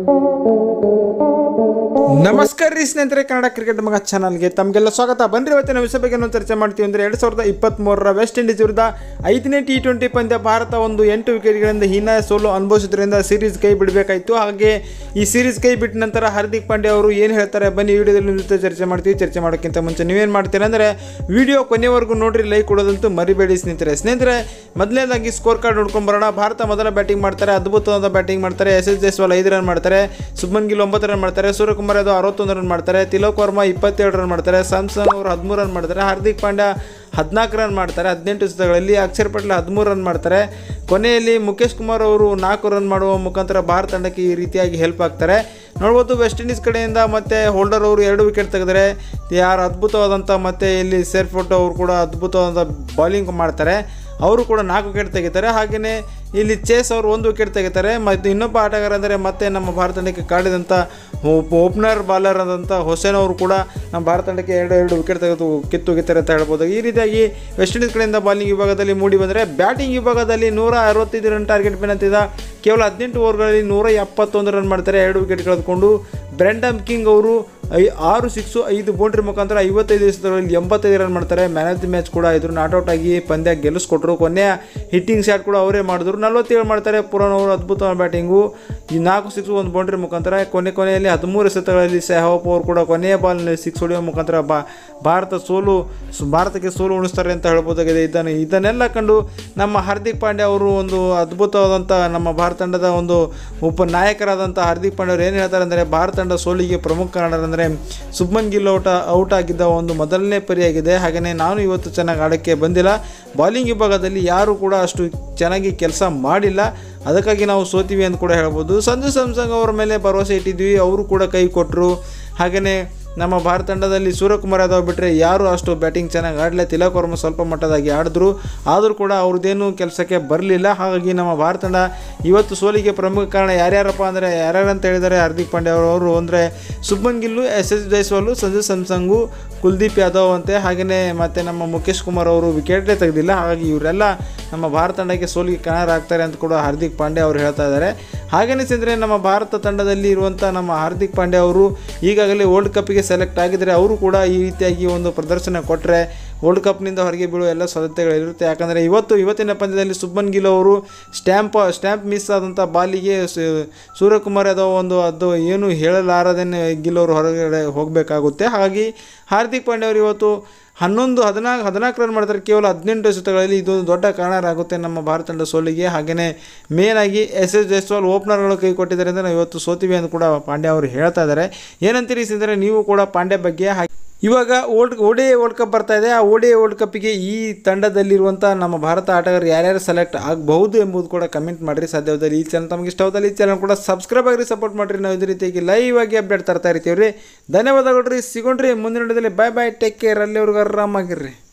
ನಮಸ್ಕಾರ ರೀ ಸ್ನೇಹಿತರೆ ಕನ್ನಡ ಕ್ರಿಕೆಟ್ ಮಗ ಚಾನಲ್ಗೆ ತಮಗೆಲ್ಲ ಸ್ವಾಗತ ಬನ್ರಿ ಇವತ್ತಿನ ವಿಷಯ ಬಗ್ಗೆ ನಾವು ಚರ್ಚೆ ಮಾಡ್ತೀವಿ ಅಂದರೆ ಎರಡು ಸಾವಿರದ ಇಪ್ಪತ್ತ್ಮೂರರ ವೆಸ್ಟ್ ಇಂಡೀಸ್ ವಿರುದ್ಧ ಐದನೇ ಟಿ ಟ್ವೆಂಟಿ ಪಂದ್ಯ ಭಾರತ ಒಂದು ಎಂಟು ವಿಕೆಟ್ಗಳಿಂದ ಹೀನಾಯ ಸೋಲು ಅನುಭವಿಸಿದ್ರಿಂದ ಸೀರೀಸ್ ಕೈ ಬಿಡಬೇಕಾಯಿತು ಹಾಗೆ ಈ ಸೀರೀಸ್ ಕೈ ಬಿಟ್ಟ ನಂತರ ಹಾರ್ದಿಕ್ ಪಾಂಡ್ಯ ಅವರು ಏನು ಹೇಳ್ತಾರೆ ಬನ್ನಿ ವಿಡಿಯೋದಲ್ಲಿ ನಿಮ್ಮ ಜೊತೆ ಚರ್ಚೆ ಮಾಡ್ತೀವಿ ಚರ್ಚೆ ಮಾಡೋಕ್ಕಿಂತ ಮುಂಚೆ ನೀವೇನು ಮಾಡ್ತೀರಾ ಅಂದರೆ ವಿಡಿಯೋ ಕೊನೆವರೆಗೂ ನೋಡ್ರಿ ಲೈಕ್ ಕೊಡೋದಂತೂ ಮರಿಬೇಡಿ ಸ್ನೇಹಿತರೆ ಸ್ನೇಹಿತರೆ ಮೊದಲನೇದಾಗಿ ಸ್ಕೋರ್ ಕಾರ್ಡ್ ನೋಡ್ಕೊಂಡು ಬರೋಣ ಭಾರತ ಮೊದಲ ಬ್ಯಾಟಿಂಗ್ ಮಾಡ್ತಾರೆ ಅದ್ಭುತವಾದ ಬ್ಯಾಟಿಂಗ್ ಮಾಡ್ತಾರೆ ಎಸ್ ಎಸ್ ಜೈಸ್ವಾಲ್ ಐದು ರನ್ ಮಾಡ್ತಾರೆ ಸುಬ್ಮನ್ ಗಿಲ್ ಒಂಬತ್ತು ರನ್ ಮಾಡ್ತಾರೆ ಸೂರ್ಯಕುಮಾರ್ ಯಾದವ್ ಅರವತ್ತೊಂದು ರನ್ ಮಾಡ್ತಾರೆ ತಿಲಕ್ ವರ್ಮಾ ಇಪ್ಪತ್ತೇಳು ರನ್ ಮಾಡ್ತಾರೆ ಸ್ಯಾಮ್ಸನ್ ಅವರು ಹದಿಮೂರು ರನ್ ಮಾಡ್ತಾರೆ ಹಾರ್ದಿಕ್ ಪಾಂಡ್ಯ ಹದಿನಾಲ್ಕು ರನ್ ಮಾಡ್ತಾರೆ ಹದಿನೆಂಟು ಸುತ್ತಗಳಲ್ಲಿ ಅಕ್ಷರ್ ಪಟೇಲ್ ಹದಿಮೂರು ರನ್ ಮಾಡ್ತಾರೆ ಕೊನೆಯಲ್ಲಿ ಮುಖೇಶ್ ಕುಮಾರ್ ಅವರು ನಾಲ್ಕು ರನ್ ಮಾಡುವ ಮುಖಾಂತರ ಭಾರತ ತಂಡಕ್ಕೆ ಈ ರೀತಿಯಾಗಿ ಹೆಲ್ಪ್ ಆಗ್ತಾರೆ ನೋಡ್ಬೋದು ವೆಸ್ಟ್ ಇಂಡೀಸ್ ಕಡೆಯಿಂದ ಮತ್ತು ಹೋಲ್ಡರ್ ಅವರು ಎರಡು ವಿಕೆಟ್ ತೆಗೆದರೆ ಯಾರು ಅದ್ಭುತವಾದಂಥ ಮತ್ತು ಇಲ್ಲಿ ಸೇರ್ಫೋಟೋ ಅವರು ಕೂಡ ಅದ್ಭುತವಾದ ಬಾಲಿಂಗ್ ಮಾಡ್ತಾರೆ ಅವರು ಕೂಡ ನಾಲ್ಕು ವಿಕೆಟ್ ತೆಗಿತಾರೆ ಹಾಗೆಯೇ ಇಲ್ಲಿ ಚೇಸ್ ಅವರು ಒಂದು ವಿಕೆಟ್ ತೆಗಿತಾರೆ ಮತ್ತು ಇನ್ನೊಬ್ಬ ಆಟಗಾರ ಅಂದರೆ ಮತ್ತೆ ನಮ್ಮ ಭಾರತ ತಂಡಕ್ಕೆ ಕಾಡಿದಂಥ ಓಪನರ್ ಬಾಲರ್ ಆದಂಥ ಹುಸೇನ್ ಅವರು ಕೂಡ ನಮ್ಮ ಭಾರತ ತಂಡಕ್ಕೆ ಎರಡು ಎರಡು ವಿಕೆಟ್ ತೆಗೆದು ಕಿತ್ತೊಗಿತಾರೆ ಅಂತ ಹೇಳ್ಬೋದು ಈ ರೀತಿಯಾಗಿ ವೆಸ್ಟ್ ಇಂಡೀಸ್ ಕಡೆಯಿಂದ ಬಾಲಿಂಗ್ ವಿಭಾಗದಲ್ಲಿ ಮೂಡಿ ಬಂದರೆ ಬ್ಯಾಟಿಂಗ್ ವಿಭಾಗದಲ್ಲಿ ನೂರ ಅರವತ್ತೈದು ರನ್ ಟಾರ್ಗೆಟ್ ಬೆನ್ನತ್ತಿದ ಕೇವಲ ಹದಿನೆಂಟು ಓವರ್ಗಳಲ್ಲಿ ನೂರ ಎಪ್ಪತ್ತೊಂದು ರನ್ ಮಾಡ್ತಾರೆ ಎರಡು ವಿಕೆಟ್ ಕಳೆದುಕೊಂಡು ಬ್ರೆಂಡಮ್ ಕಿಂಗ್ ಅವರು ಐ ಆರು ಸಿಕ್ಸು ಐದು ಬೌಂಡ್ರಿ ಮುಖಾಂತರ ಐವತ್ತೈದು ದಿವಸದಲ್ಲಿ ಎಂಬತ್ತೈದು ರನ್ ಮಾಡ್ತಾರೆ ಮ್ಯಾನ್ ಆಫ್ ದಿ ಮ್ಯಾಚ್ ಕೂಡ ಇದ್ರು ನಾಟ್ಔಟ್ ಆಗಿ ಪಂದ್ಯ ಗೆಲ್ಲಿಸ್ಕೊಟ್ರು ಕೊನೆಯ ಹಿಟ್ಟಿಂಗ್ ಶಾಟ್ ಕೂಡ ಅವರೇ ಮಾಡಿದ್ರು ನಲ್ವತ್ತೇಳು ಮಾಡ್ತಾರೆ ಪುರಾನ್ ಅವರು ಅದ್ಭುತವಾದ ಬ್ಯಾಟಿಂಗು ಈ ನಾಲ್ಕು ಸಿಕ್ಸ್ ಒಂದು ಬೌಂಡ್ರಿ ಮುಖಾಂತರ ಕೊನೆ ಕೊನೆಯಲ್ಲಿ ಹದಿಮೂರು ಎಸೆತಗಳಲ್ಲಿ ಸೆಹವಾಪ್ ಅವರು ಕೂಡ ಕೊನೆಯ ಬಾಲ್ನಲ್ಲಿ ಸಿಕ್ಸ್ ಹೊಡೆಯುವ ಮುಖಾಂತರ ಬಾ ಭಾರತ ಸೋಲು ಸು- ಭಾರತಕ್ಕೆ ಸೋಲು ಉಣಿಸ್ತಾರೆ ಅಂತ ಹೇಳ್ಬೋದಾಗಿದೆ ಇದನ್ನು ಇದನ್ನೆಲ್ಲ ಕಂಡು ನಮ್ಮ ಹಾರ್ದಿಕ್ ಪಾಂಡ್ಯ ಅವರು ಒಂದು ಅದ್ಭುತವಾದಂಥ ನಮ್ಮ ಭಾರತ ತಂಡದ ಒಂದು ಉಪ ನಾಯಕರಾದಂಥ ಹಾರ್ದಿಕ್ ಪಾಂಡ್ಯ ಅವರು ಏನು ಹೇಳ್ತಾರೆ ಅಂದರೆ ಭಾರತ ತಂಡ ಸೋಲಿಗೆ ಪ್ರಮುಖ ಕಾರಣ ಅಂದರೆ ಸುಬ್ಮನ್ ಗಿಲ್ ಔಟ ಔಟ್ ಆಗಿದ್ದ ಒಂದು ಮೊದಲನೇ ಪರಿಯಾಗಿದೆ ಹಾಗೆಯೇ ನಾನು ಇವತ್ತು ಚೆನ್ನಾಗಿ ಆಡೋಕ್ಕೆ ಬಂದಿಲ್ಲ ಬಾಲಿಂಗ್ ವಿಭಾಗದಲ್ಲಿ ಯಾರು ಕೂಡ ಅಷ್ಟು ಚೆನ್ನಾಗಿ ಕೆಲಸ ಮಾಡಿಲ್ಲ ಅದಕ್ಕಾಗಿ ನಾವು ಸೋತೀವಿ ಅಂತ ಕೂಡ ಹೇಳ್ಬೋದು ಸಂಜು ಸ್ಯಾಮ್ಸಂಗ್ ಅವರ ಮೇಲೆ ಭರವಸೆ ಇಟ್ಟಿದ್ವಿ ಅವರು ಕೂಡ ಕೈ ಕೊಟ್ಟರು ಹಾಗೆಯೇ ನಮ್ಮ ಭಾರತ ತಂಡದಲ್ಲಿ ಸೂರ್ಯಕುಮಾರ್ ಯಾದವ್ ಬಿಟ್ಟರೆ ಯಾರು ಅಷ್ಟು ಬ್ಯಾಟಿಂಗ್ ಚೆನ್ನಾಗಿ ಆಡಲಿಲ್ಲ ತಿಲಕ್ ವರ್ಮ ಸ್ವಲ್ಪ ಮಟ್ಟದಾಗಿ ಆಡಿದ್ರು ಆದರೂ ಕೂಡ ಅವ್ರದ್ದೇನು ಕೆಲಸಕ್ಕೆ ಬರಲಿಲ್ಲ ಹಾಗಾಗಿ ನಮ್ಮ ಭಾರತ ತಂಡ ಇವತ್ತು ಸೋಲಿಗೆ ಪ್ರಮುಖ ಕಾರಣ ಯಾರ್ಯಾರಪ್ಪ ಅಂದರೆ ಯಾರ್ಯಾರು ಅಂತ ಹೇಳಿದ್ದಾರೆ ಹಾರ್ದಿಕ್ ಪಾಂಡ್ಯ ಅವರು ಅಂದರೆ ಸುಬ್ಮನ್ ಗಿಲ್ಲು ಎಸ್ ಎಸ್ ಜೈಸ್ವಾಲು ಸಂಜು ಸ್ಯಾಮ್ಸಂಗು ಕುಲ್ದೀಪ್ ಯಾದವ್ ಅಂತೆ ಹಾಗೆಯೇ ಮತ್ತು ನಮ್ಮ ಮುಖೇಶ್ ಕುಮಾರ್ ಅವರು ವಿಕೆಟೇ ತೆಗೆದಿಲ್ಲ ಹಾಗಾಗಿ ಇವರೆಲ್ಲ ನಮ್ಮ ಭಾರತ ತಂಡಕ್ಕೆ ಸೋಲಿಗೆ ಕಾರಣರಾಗ್ತಾರೆ ಅಂತ ಕೂಡ ಹಾರ್ದಿಕ್ ಪಾಂಡ್ಯ ಅವರು ಹೇಳ್ತಾ ಇದ್ದಾರೆ ಹಾಗೆಯೇ ಸಿಂದ್ರೆ ನಮ್ಮ ಭಾರತ ತಂಡದಲ್ಲಿ ಇರುವಂಥ ನಮ್ಮ ಹಾರ್ದಿಕ್ ಪಾಂಡ್ಯ ಅವರು ಈಗಾಗಲೇ ವರ್ಲ್ಡ್ ಕಪ್ಪಿಗೆ ಸೆಲೆಕ್ಟ್ ಆಗಿದ್ದರೆ ಅವರು ಕೂಡ ಈ ರೀತಿಯಾಗಿ ಒಂದು ಪ್ರದರ್ಶನ ಕೊಟ್ಟರೆ ವರ್ಲ್ಡ್ ಕಪ್ನಿಂದ ಹೊರಗೆ ಬೀಳುವ ಎಲ್ಲ ಸಾಧ್ಯತೆಗಳಿರುತ್ತೆ ಯಾಕಂದರೆ ಇವತ್ತು ಇವತ್ತಿನ ಪಂದ್ಯದಲ್ಲಿ ಸುಬ್ಮನ್ ಗಿಲ್ ಅವರು ಸ್ಟ್ಯಾಂಪ್ ಸ್ಟ್ಯಾಂಪ್ ಮಿಸ್ ಆದಂಥ ಬಾಲಿಗೆ ಸು- ಸೂರ್ಯಕುಮಾರ್ ಯಾದವ್ ಒಂದು ಅದು ಏನು ಹೇಳಲಾರದೇನೆ ಗಿಲ್ ಅವರು ಹೊರಗಡೆ ಹೋಗಬೇಕಾಗುತ್ತೆ ಹಾಗಾಗಿ ಹಾರ್ದಿಕ್ ಪಾಂಡ್ಯ ಅವರು ಇವತ್ತು ಹನ್ನೊಂದು ಹದಿನಾಲ್ಕು ಹದಿನಾಲ್ಕು ರನ್ ಮಾಡ್ತಾರೆ ಕೇವಲ ಹದಿನೆಂಟು ಎಸೆತಗಳಲ್ಲಿ ಇದೊಂದು ದೊಡ್ಡ ಕಾರಣರಾಗುತ್ತೆ ನಮ್ಮ ಭಾರತ ತಂಡ ಸೋಲಿಗೆ ಹಾಗೆಯೇ ಮೇನಾಗಿ ಎಸ್ ಎಸ್ ಜೈಸ್ವಾಲ್ ಓಪನರ್ಗಳು ಕೈ ಕೊಟ್ಟಿದ್ದರಿಂದ ನಾವು ಇವತ್ತು ಸೋತೀವಿ ಅಂತ ಕೂಡ ಪಾಂಡ್ಯ ಅವರು ಹೇಳ್ತಾ ಇದ್ದಾರೆ ಏನಂತೀರಿ ಅಂದರೆ ನೀವು ಕೂಡ ಪಾಂಡ್ಯ ಬಗ್ಗೆ ಹಾಗೆ ಇವಾಗ ಓಲ್ಡ್ ಓಡಿ ವರ್ಲ್ಡ್ ಕಪ್ ಬರ್ತಾ ಇದೆ ಆ ಓಡಿ ವರ್ಲ್ಡ್ ಕಪ್ಪಿಗೆ ಈ ತಂಡದಲ್ಲಿರುವಂಥ ನಮ್ಮ ಭಾರತ ಆಟಗಾರರು ಯಾರ್ಯಾರು ಸೆಲೆಕ್ಟ್ ಆಗಬಹುದು ಎಂಬುದು ಕೂಡ ಕಮೆಂಟ್ ಮಾಡಿರಿ ಸಾಧ್ಯವಾದಲ್ಲಿ ಈ ಚಾನಲ್ ತಮಗೆ ಇಷ್ಟವಾದಲ್ಲಿ ಈ ಚಾನಲ್ ಕೂಡ ಸಬ್ಸ್ಕ್ರೈಬ್ ಆಗಿರಿ ಸಪೋರ್ಟ್ ಮಾಡಿರಿ ನಾವು ಇದೇ ರೀತಿಯಾಗಿ ಲೈವ್ ಆಗಿ ಅಪ್ಡೇಟ್ ತರ್ತಾ ಇರ್ತೀವಿ ರೀ ಧನ್ಯವಾದಗಳು ರೀ ಸಿಗೋಣ್ರಿ ಮುಂದಿನ ವಿಡಿಯೋದಲ್ಲಿ ಬಾಯ್ ಬಾಯ್ ಟೇಕ್ ಕೇರ್ ಅಲ್ಲಿವರೆಗೂ ಆರಾಮಾಗಿರ್ರಿ